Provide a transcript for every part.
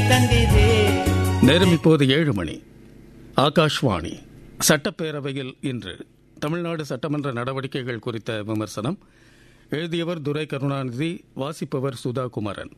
தந்திரே நேரம் இப்போது ஏழு மணி ஆகாஷ்வாணி சட்டப்பேரவையில் இன்று தமிழ்நாடு சட்டமன்ற நடவடிக்கைகள் குறித்த விமர்சனம் எழுதியவர் துரை கருணாநிதி வாசிப்பவர் சுதா குமரன்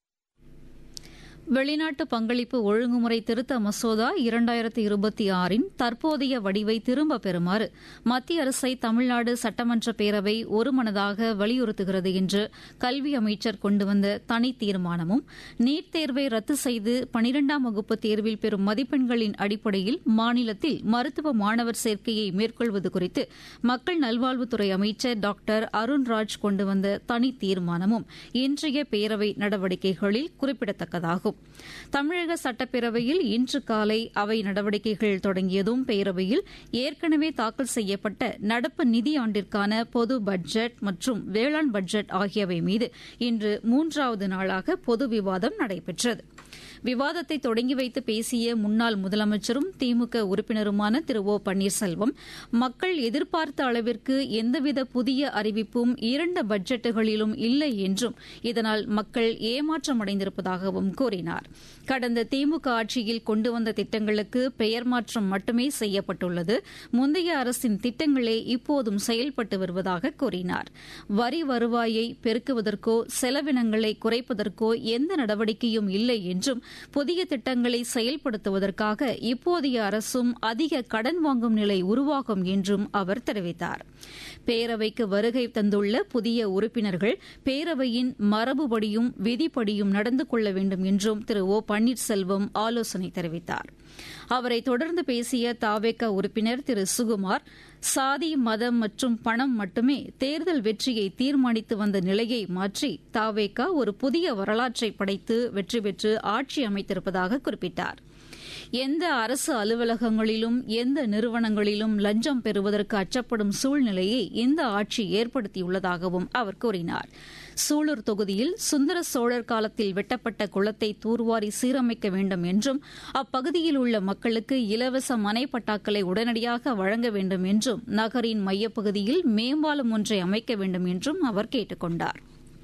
வெளிநாட்டு பங்களிப்பு ஒழுங்குமுறை திருத்த மசோதா இரண்டாயிரத்தி இருபத்தி ஆறின் தற்போதைய வடிவை திரும்பப் பெறுமாறு மத்திய அரசை தமிழ்நாடு சட்டமன்ற பேரவை ஒருமனதாக வலியுறுத்துகிறது என்று கல்வி அமைச்சர் கொண்டு வந்த தனி தீர்மானமும் நீட் தேர்வை ரத்து செய்து பனிரெண்டாம் வகுப்பு தேர்வில் பெறும் மதிப்பெண்களின் அடிப்படையில் மாநிலத்தில் மருத்துவ மாணவர் சேர்க்கையை மேற்கொள்வது குறித்து மக்கள் நல்வாழ்வுத்துறை அமைச்சர் டாக்டர் அருண்ராஜ் கொண்டு வந்த தனி தீர்மானமும் இன்றைய பேரவை நடவடிக்கைகளில் குறிப்பிடத்தக்கதாகும் தமிழக சட்டப்பேரவையில் இன்று காலை அவை நடவடிக்கைகள் தொடங்கியதும் பேரவையில் ஏற்கனவே தாக்கல் செய்யப்பட்ட நடப்பு நிதியாண்டிற்கான பொது பட்ஜெட் மற்றும் வேளாண் பட்ஜெட் ஆகியவை மீது இன்று மூன்றாவது நாளாக பொது விவாதம் நடைபெற்றது விவாதத்தை தொடங்கி வைத்து பேசிய முன்னாள் முதலமைச்சரும் திமுக உறுப்பினருமான திரு ஓ பன்னீர்செல்வம் மக்கள் எதிர்பார்த்த அளவிற்கு எந்தவித புதிய அறிவிப்பும் இரண்டு பட்ஜெட்டுகளிலும் இல்லை என்றும் இதனால் மக்கள் ஏமாற்றமடைந்திருப்பதாகவும் கூறினார் கடந்த திமுக ஆட்சியில் கொண்டு வந்த திட்டங்களுக்கு பெயர் மாற்றம் மட்டுமே செய்யப்பட்டுள்ளது முந்தைய அரசின் திட்டங்களே இப்போதும் செயல்பட்டு வருவதாக கூறினார் வரி வருவாயை பெருக்குவதற்கோ செலவினங்களை குறைப்பதற்கோ எந்த நடவடிக்கையும் இல்லை என்றும் புதிய திட்டங்களை செயல்படுத்துவதற்காக இப்போதைய அரசும் அதிக கடன் வாங்கும் நிலை உருவாகும் என்றும் அவர் தெரிவித்தார் பேரவைக்கு வருகை தந்துள்ள புதிய உறுப்பினர்கள் பேரவையின் மரபுபடியும் விதிப்படியும் நடந்து கொள்ள வேண்டும் என்றும் திரு ஓ பன்னீர்செல்வம் ஆலோசனை தெரிவித்தார் அவரை தொடர்ந்து பேசிய தாவேக உறுப்பினர் திரு சுகுமார் சாதி மதம் மற்றும் பணம் மட்டுமே தேர்தல் வெற்றியை தீர்மானித்து வந்த நிலையை மாற்றி தாவேகா ஒரு புதிய வரலாற்றை படைத்து வெற்றி பெற்று ஆட்சி அமைத்திருப்பதாக குறிப்பிட்டார் எந்த அரசு அலுவலகங்களிலும் எந்த நிறுவனங்களிலும் லஞ்சம் பெறுவதற்கு அச்சப்படும் சூழ்நிலையை இந்த ஆட்சி ஏற்படுத்தியுள்ளதாகவும் அவர் கூறினார் சூலூர் தொகுதியில் சுந்தர சோழர் காலத்தில் வெட்டப்பட்ட குளத்தை தூர்வாரி சீரமைக்க வேண்டும் என்றும் அப்பகுதியில் உள்ள மக்களுக்கு இலவச மனை பட்டாக்களை உடனடியாக வழங்க வேண்டும் என்றும் நகரின் மையப்பகுதியில் மேம்பாலம் ஒன்றை அமைக்க வேண்டும் என்றும் அவர் கேட்டுக் கொண்டார்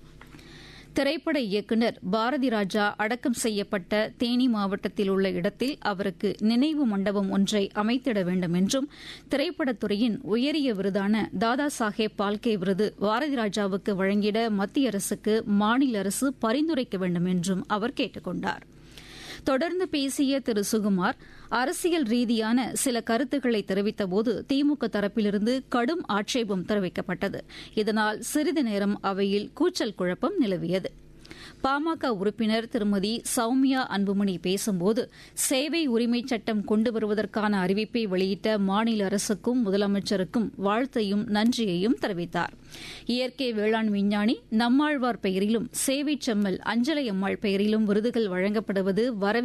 திரைப்பட இயக்குநர் பாரதி ராஜா அடக்கம் செய்யப்பட்ட தேனி மாவட்டத்தில் உள்ள இடத்தில் அவருக்கு நினைவு மண்டபம் ஒன்றை அமைத்திட வேண்டும் என்றும் திரைப்படத்துறையின் உயரிய விருதான தாதா சாஹேப் பால்கே விருது பாரதி ராஜாவுக்கு வழங்கிட மத்திய அரசுக்கு மாநில அரசு பரிந்துரைக்க வேண்டும் என்றும் அவர் கேட்டுக் கொண்டார் தொடர்ந்து பேசிய திரு சுகுமார் அரசியல் ரீதியான சில கருத்துக்களை தெரிவித்தபோது திமுக தரப்பிலிருந்து கடும் ஆட்சேபம் தெரிவிக்கப்பட்டது இதனால் சிறிது நேரம் அவையில் கூச்சல் குழப்பம் நிலவியது பாமக உறுப்பினர் திருமதி சௌமியா அன்புமணி பேசும்போது சேவை உரிமைச் சட்டம் கொண்டு வருவதற்கான அறிவிப்பை வெளியிட்ட மாநில அரசுக்கும் முதலமைச்சருக்கும் வாழ்த்தையும் நன்றியையும் தெரிவித்தார் இயற்கை வேளாண் விஞ்ஞானி நம்மாழ்வார் பெயரிலும் சேவை செம்மல் அஞ்சலை அம்மாள் பெயரிலும் விருதுகள் வழங்கப்படுவது வரவே